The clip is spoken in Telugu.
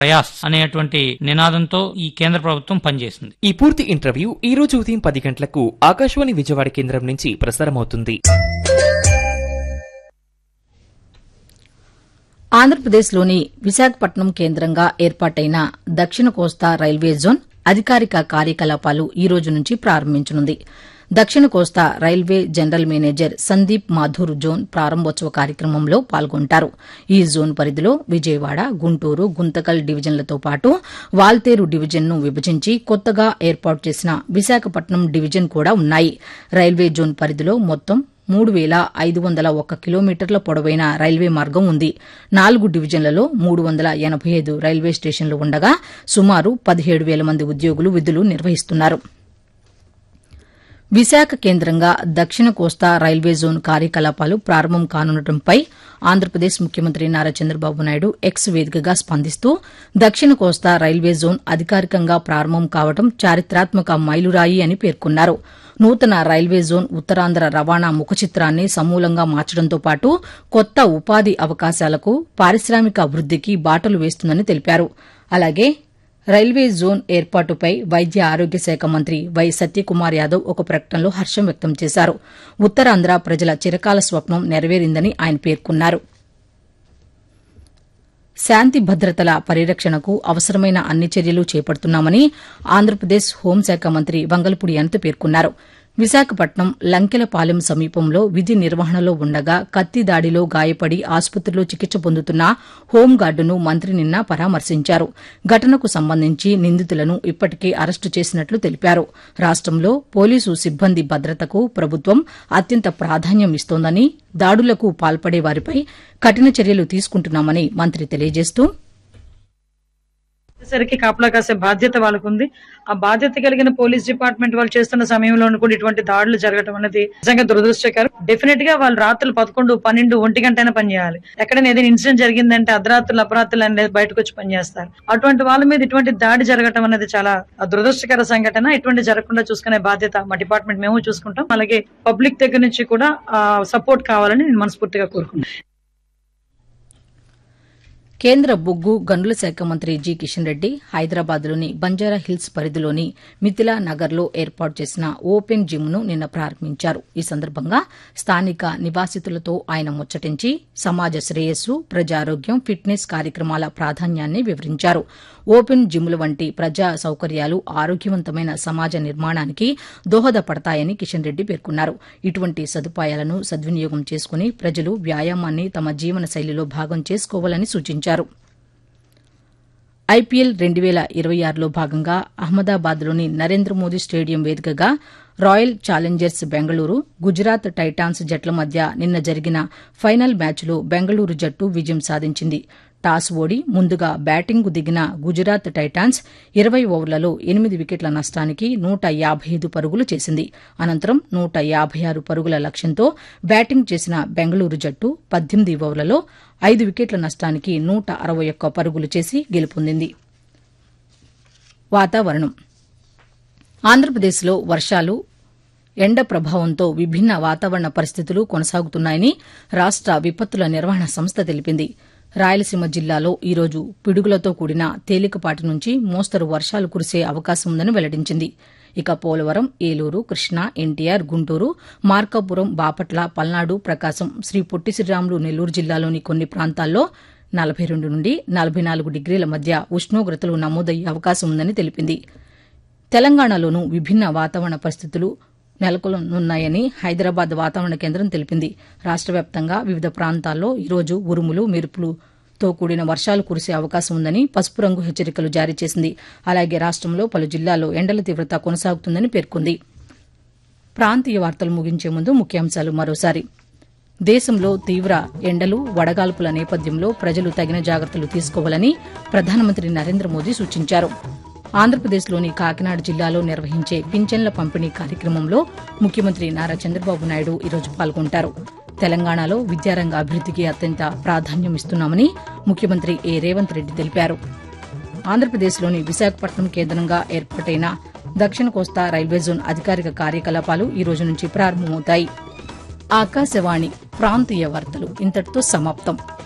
ప్రయాస్ అనేటువంటి నినాదంతో ఈ కేంద్ర ప్రభుత్వం పనిచేసింది ఈ పూర్తి ఇంటర్వ్యూ ఈ రోజు ఉదయం పది గంటలకు ఆకాశవాణి విజయవాడ కేంద్రం నుంచి ప్రసారమవుతుంది ఆంధ్రప్రదేశ్లోని విశాఖపట్నం కేంద్రంగా ఏర్పాటైన దక్షిణ కోస్తా రైల్వే జోన్ అధికారిక కార్యకలాపాలు ఈ రోజు నుంచి ప్రారంభించనుంది దక్షిణ కోస్తా railway general manager Sandeep Mathur zone ప్రారంభోత్సవ కార్యక్రమంలో పాల్గొంటారు ఈ జోన్ పరిధిలో విజయవాడ గుంటూరు గుంతకల్ డివిజన్లతో పాటు వాల్తేరు డివిజన్ను విభజించి కొత్తగా ఏర్పాటు చేసిన విశాఖపట్నం డివిజన్ కూడా ఉన్నాయి రైల్వే జోన్ పరిధిలో మొత్తం మూడు వేల ఐదు వందల ఒక్క కిలోమీటర్ల పొడవైన రైల్వే మార్గం ఉంది నాలుగు డివిజన్లలో మూడు వందల ఎనబై ఐదు రైల్వే స్టేషన్లు ఉండగా సుమారు పదిహేడు వేల మంది ఉద్యోగులు విధులు నిర్వహిస్తున్నారు విశాఖ కేంద్రంగా దక్షిణ కోస్తా రైల్వే జోన్ కార్యకలాపాలు ప్రారంభం కానుండటంపై ఆంధ్రప్రదేశ్ ముఖ్యమంత్రి నారా చంద్రబాబు నాయుడు ఎక్స్ వేదికగా స్పందిస్తూ దక్షిణ కోస్తా రైల్వే జోన్ అధికారికంగా ప్రారంభం కావడం చారిత్రాత్మక మైలురాయి అని పేర్కొన్నారు నూతన రైల్వే జోన్ ఉత్తరాంధ్ర రవాణా ముఖచిత్రాన్ని సమూలంగా మార్చడంతో పాటు కొత్త ఉపాధి అవకాశాలకు పారిశ్రామిక అభివృద్దికి బాటలు వేస్తుందని తెలిపారు అలాగే రైల్వే జోన్ ఏర్పాటుపై వైద్య ఆరోగ్య శాఖ మంత్రి వై సత్యకుమార్ యాదవ్ ఒక ప్రకటనలో హర్షం వ్యక్తం చేశారు ఉత్తరాంధ్ర ప్రజల చిరకాల స్వప్నం నెరవేరిందని ఆయన పేర్కొన్నారు శాంతి భద్రతల పరిరక్షణకు అవసరమైన అన్ని చర్యలు చేపడుతున్నామని ఆంధ్రప్రదేశ్ హోంశాఖ మంత్రి వంగల్పూడి అనిత పేర్కొన్నారు విశాఖపట్నం లంకెలపాలెం సమీపంలో విధి నిర్వహణలో ఉండగా కత్తి దాడిలో గాయపడి ఆసుపత్రిలో చికిత్స పొందుతున్న హోంగార్డును మంత్రి నిన్న పరామర్శించారు ఘటనకు సంబంధించి నిందితులను ఇప్పటికే అరెస్టు చేసినట్లు తెలిపారు రాష్టంలో పోలీసు సిబ్బంది భద్రతకు ప్రభుత్వం అత్యంత ప్రాధాన్యం ఇస్తోందని దాడులకు పాల్పడే వారిపై కఠిన చర్యలు తీసుకుంటున్నామని మంత్రి తెలియజేస్తూ సరికి కాపలా కాసే బాధ్యత వాళ్ళకు ఉంది ఆ బాధ్యత కలిగిన పోలీస్ డిపార్ట్మెంట్ వాళ్ళు చేస్తున్న సమయంలో కూడా ఇటువంటి దాడులు జరగడం అనేది నిజంగా దురదృష్టకరం డెఫినెట్ గా వాళ్ళు రాత్రులు పదకొండు పన్నెండు ఒంటి గంట అయినా పనిచేయాలి ఎక్కడైనా ఏదైనా ఇన్సిడెంట్ జరిగిందంటే అర్ధరాత్రులు అపరాత్రులు అనేది బయటకు వచ్చి పనిచేస్తారు అటువంటి వాళ్ళ మీద ఇటువంటి దాడి జరగడం అనేది చాలా దురదృష్టకర సంఘటన ఇటువంటి జరగకుండా చూసుకునే బాధ్యత మా డిపార్ట్మెంట్ మేము చూసుకుంటాం అలాగే పబ్లిక్ దగ్గర నుంచి కూడా సపోర్ట్ కావాలని నేను మనస్ఫూర్తిగా కోరుకుంటున్నాను కేంద్ర బొగ్గు గనుల శాఖ మంత్రి జి కిషన్ రెడ్డి హైదరాబాద్లోని బంజారా హిల్స్ పరిధిలోని మిథిలా నగర్లో ఏర్పాటు చేసిన ఓపెన్ జిమ్ను నిన్న ప్రారంభించారు ఈ సందర్భంగా స్థానిక నివాసితులతో ఆయన ముచ్చటించి సమాజ శ్రేయస్సు ప్రజారోగ్యం ఫిట్నెస్ కార్యక్రమాల ప్రాధాన్యాన్ని వివరించారు ఓపెన్ జిమ్ల వంటి ప్రజా సౌకర్యాలు ఆరోగ్యవంతమైన సమాజ నిర్మాణానికి దోహదపడతాయని కిషన్ రెడ్డి పేర్కొన్నారు ఇటువంటి సదుపాయాలను సద్వినియోగం చేసుకుని ప్రజలు వ్యాయామాన్ని తమ జీవన శైలిలో భాగం చేసుకోవాలని సూచించారు ఐపీఎల్ రెండు వేల ఇరవై ఆరులో భాగంగా అహ్మదాబాద్లోని నరేంద్ర మోదీ స్టేడియం వేదికగా Royal Challengers Bengaluru Gujarat Titans జట్ల మధ్య నిన్న జరిగిన ఫైనల్ మ్యాచ్లో బెంగళూరు జట్టు విజయం సాధించింది టాస్ ఓడి ముందుగా బ్యాటింగ్కు దిగిన గుజరాత్ టైటాన్స్ ఇరవై ఓవర్లలో ఎనిమిది వికెట్ల నష్టానికి నూట యాబై ఐదు పరుగులు చేసింది అనంతరం నూట యాబై ఆరు పరుగుల లక్ష్యంతో బ్యాటింగ్ చేసిన బెంగళూరు జట్టు పద్దెనిమిది ఓవర్లలో ఐదు వికెట్ల నష్టానికి నూట అరవై ఒక్క పరుగులు చేసి గెలుపొందింది వాతావరణం ఆంధ్రప్రదేశ్లో వర్షాలు ఎండ ప్రభావంతో విభిన్న వాతావరణ పరిస్థితులు కొనసాగుతున్నాయని రాష్ట విపత్తుల నిర్వహణ సంస్థ తెలిపింది రాయలసీమ జిల్లాలో ఈరోజు పిడుగులతో కూడిన తేలికపాటి నుంచి మోస్తరు వర్షాలు కురిసే అవకాశం ఉందని వెల్లడించింది ఇక పోలవరం ఏలూరు కృష్ణా ఎన్టీఆర్ గుంటూరు మార్కాపురం బాపట్ల పల్నాడు ప్రకాశం శ్రీ పొట్టి శ్రీరాములు నెల్లూరు జిల్లాలోని కొన్ని ప్రాంతాల్లో నలభై రెండు నుండి నలభై నాలుగు డిగ్రీల మధ్య ఉష్ణోగ్రతలు నమోదయ్యే అవకాశం ఉందని తెలిపింది తెలంగాణలోనూ విభిన్న వాతావరణ పరిస్థితులు నెలకొనున్నాయని హైదరాబాద్ వాతావరణ కేంద్రం తెలిపింది రాష్ట వ్యాప్తంగా వివిధ ప్రాంతాల్లో ఈరోజు ఉరుములు మెరుపులతో కూడిన వర్షాలు కురిసే అవకాశం ఉందని పసుపు రంగు హెచ్చరికలు జారీ చేసింది అలాగే రాష్టంలో పలు జిల్లాల్లో ఎండల తీవ్రత కొనసాగుతుందని పేర్కొంది ప్రాంతీయ వార్తలు ముగించే ముందు ముఖ్యాంశాలు మరోసారి దేశంలో తీవ్ర ఎండలు వడగాల్పుల నేపథ్యంలో ప్రజలు తగిన జాగ్రత్తలు తీసుకోవాలని ప్రధానమంత్రి నరేంద్ర మోదీ సూచించారు ఆంధ్రప్రదేశ్లోని కాకినాడ జిల్లాలో నిర్వహించే పింఛన్ల పంపిణీ కార్యక్రమంలో ముఖ్యమంత్రి నారా చంద్రబాబు నాయుడు ఈరోజు పాల్గొంటారు తెలంగాణలో విద్యారంగ అభివృద్దికి అత్యంత ప్రాధాన్యం ఇస్తున్నామని ముఖ్యమంత్రి ఏ రేవంత్ రెడ్డి తెలిపారు ఆంధ్రప్రదేశ్లోని విశాఖపట్నం కేంద్రంగా ఏర్పాటైన దక్షిణ కోస్తా రైల్వే జోన్ అధికారిక కార్యకలాపాలు ఈ రోజు నుంచి ప్రారంభమవుతాయి ఆకాశవాణి ప్రాంతీయ వార్తలు ఇంతటితో సమాప్తం